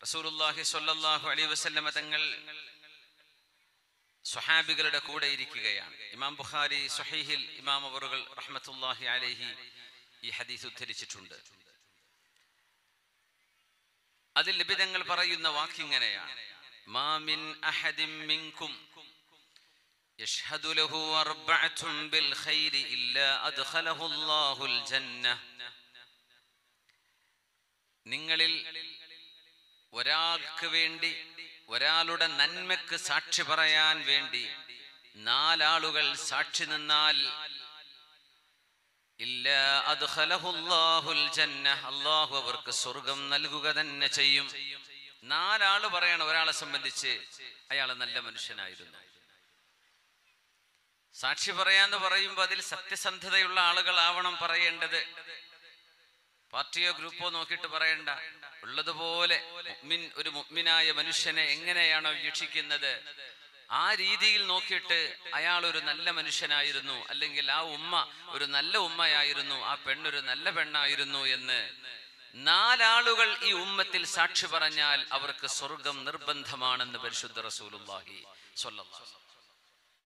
റസൂലുള്ളാഹി സ്വല്ലല്ലാഹു അലൈഹി വസല്ലമ തങ്ങൾ സ്വഹാബികളുടെ കൂടെ ഇരിക്കുകയാണ് ഇമാം ബുഖാരി സ്വഹീഹിൽ ഇമാം അവറുകൾ റഹ്മത്തുള്ളാഹി അലൈഹി ഈ ഹദീസ് ഉദ്ധരിച്ചിട്ടുണ്ട് അതിൽ ലഭിതങ്ങൾ പറയുന്ന വാക്കിങ്ങനെയാണ് മാമിൻ അഹദിൻ മിൻകും يشهد له أربعة بالخير إلا أدخله الله الجنة നിങ്ങളിൽ ഒരാൾക്ക് വേണ്ടി ഒരാളുടെ നന്മക്ക് സാക്ഷി പറയാൻ വേണ്ടി നാലാളുകൾ സാക്ഷി നിന്നാൽ ഇല്ല അദ്ഖലഹുല്ലാഹുൽ ജന്ന അല്ലാഹു അവർക്ക് സ്വർഗം നൽകുക തന്നെ ചെയ്യും നാലാള് പറയണം ഒരാളെ സംബന്ധിച്ച് അയാൾ നല്ല മനുഷ്യനായിരുന്നു സാക്ഷി പറയാന്ന് പറയുമ്പോൾ അതിൽ സത്യസന്ധതയുള്ള ആളുകളാവണം പറയേണ്ടത് പാർട്ടിയോ ഗ്രൂപ്പോ നോക്കിയിട്ട് പറയണ്ട ഉള്ളതുപോലെ മുഅ്മിൻ ഒരു മുഅ്മിനായ മനുഷ്യനെ എങ്ങനെയാണോ വീക്ഷിക്കുന്നത് ആ രീതിയിൽ നോക്കിയിട്ട് അയാൾ ഒരു നല്ല മനുഷ്യനായിരുന്നു അല്ലെങ്കിൽ ആ ഉമ്മ ഒരു നല്ല ഉമ്മയായിരുന്നു ആ പെണ്ണൊരു നല്ല പെണ്ണായിരുന്നു എന്ന് നാലാളുകൾ ഈ ഉമ്മത്തിൽ സാക്ഷി പറഞ്ഞാൽ അവർക്ക് സ്വർഗം നിർബന്ധമാണെന്ന് പരിശുദ്ധ റസൂലുള്ളാഹി സ്വല്ലല്ലാഹു അലൈഹി വസല്ലം.